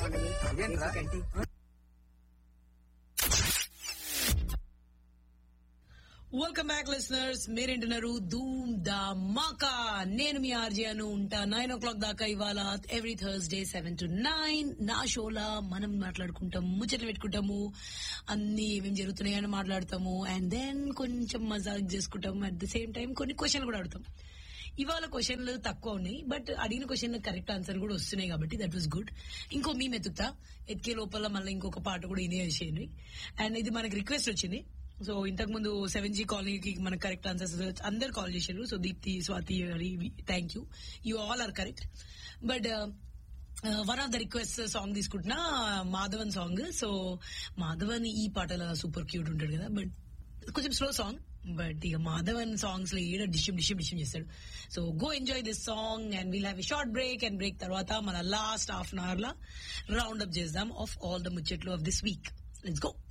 అదేంట్రా welcome back listeners మీరేంటున్నారు ధూమ్ దా మాకా నేను మీ ఆర్జేను ఉంటా నైన్ ఓ క్లాక్ దాకా ఇవాళ every Thursday seven to nine నా షోలా మనం మాట్లాడుకుంటాం ముచ్చట్లు పెట్టుకుంటాము అన్ని ఏమేమి జరుగుతున్నాయని మాట్లాడతాము అండ్ దెన్ కొంచెం మజాక్ చేసుకుంటాం అట్ ద సేమ్ టైం కొన్ని క్వశ్చన్లు కూడా అడుగుతాం ఇవాళ క్వశ్చన్లు తక్కువ ఉన్నాయి బట్ అడిగిన క్వశ్చన్ కరెక్ట్ ఆన్సర్ కూడా వస్తున్నాయి కాబట్టి దట్ వాస్ గుడ్ ఇంకో మీ మెతుకుతా ఎత్కే లోపల మళ్ళీ ఇంకొక పాట కూడా ఇనే చేయండి అండ్ ఇది మనకి రిక్వెస్ట్ వచ్చింది సో ఇంతకు ముందు సెవెన్ జీ కాలనీకి మనకు కరెక్ట్ ఆన్సర్స్ అందరు కాల్ చేశారు so Deepti Swathi Hari thank you you all are correct but one of the request song తీసుకుంటున్నా మాధవన్ సాంగ్ సో మాధవన్ ఈ పాటలో సూపర్ క్యూట్ ఉంటాడు కదా బట్ కొంచెం స్లో సాంగ్ బట్ ఇక మాధవన్ సాంగ్స్ లో ఏడ డిషిమ్ డిషిమ్ డిషిమ్ చేస్తాడు so go enjoy this song and will have a short break and break తర్వాత మన లాస్ట్ హాఫ్ అన్ అవర్ లా రౌండ్ అప్ చేద్దాం ఆఫ్ ఆల్ ద ముచ్చట్లు of this week let's go